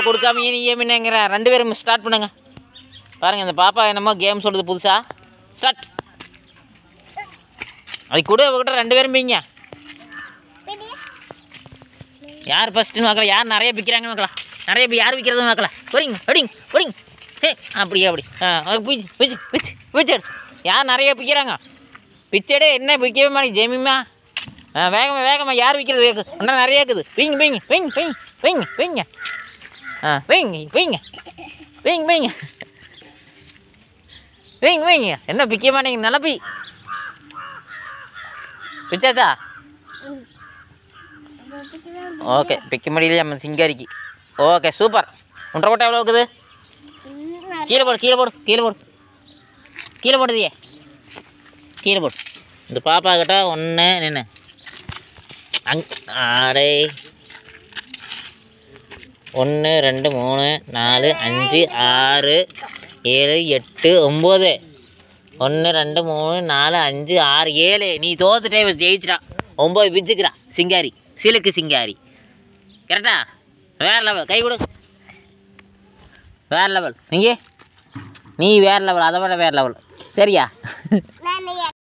level கொடுக்காம நீ ஏமினங்கிற ரெண்டு பேரும் ஸ்டார்ட் பண்ணுங்க பாருங்க இந்த பாப்பா என்னமோ கேம் சொல்லுது புதுசா ஸ்டார்ட் அது கூட அவகிட்ட ரெண்டு பேரும் பீங்க யார் ஃபஸ்ட்டுன்னு பார்க்கல யார் நிறைய விற்கிறாங்கன்னு பார்க்கலாம் நிறைய பேர் யார் விற்கிறதுன்னு பார்க்கலாம் ஒரிங்க ஒடிங்க ஒடிங்க சே அப்படியே அப்படி ஆ பிச்சு பிச்சு பிச்சு பிச்சு யார் நிறைய விற்கிறாங்க பிச்சடே என்ன விற்கவே மாட்டேங்க ஜெமிமா ஆ வேகமாக வேகமாக யார் விற்கிறது வேகு இன்னும் நிறைய இருக்குது வீங்க வீங்க வீங்க வீங்க வீங்க வீங்க ஆ வீங்க வீங்க வீங்க வீங்க வீங்க வீங்க என்ன விற்க மாட்டேங்க நல்லா பி பிச்சாச்சா ஓகே பிக்க முடியலையே நம்ம சிங்காரிக்கு ஓகே சூப்பர் ஒன்றரை கோட்டை எவ்வளோ இருக்குது கீழே போடு கீழே போடு கீழே போடு கீழே போடுதியே கீழே போடு இந்த பாப்பா கிட்ட ஒன்று நின்று அங் ஆடே ஒன்று ரெண்டு மூணு நாலு அஞ்சு ஆறு ஏழு எட்டு ஒம்பது ஒன்று ரெண்டு மூணு நாலு அஞ்சு ஆறு ஏழு நீ தோத்துட்டே இவ ஜெயிச்சிட்டா ஒம்பது பிச்சுக்கிறா சிங்காரி சிலுக்கு சிங்காரி கரெக்டா வேற லெவல் கை கொடு வேற லெவல் நீங்க நீ வேற லெவல் அதை விட வேற லெவல் சரியா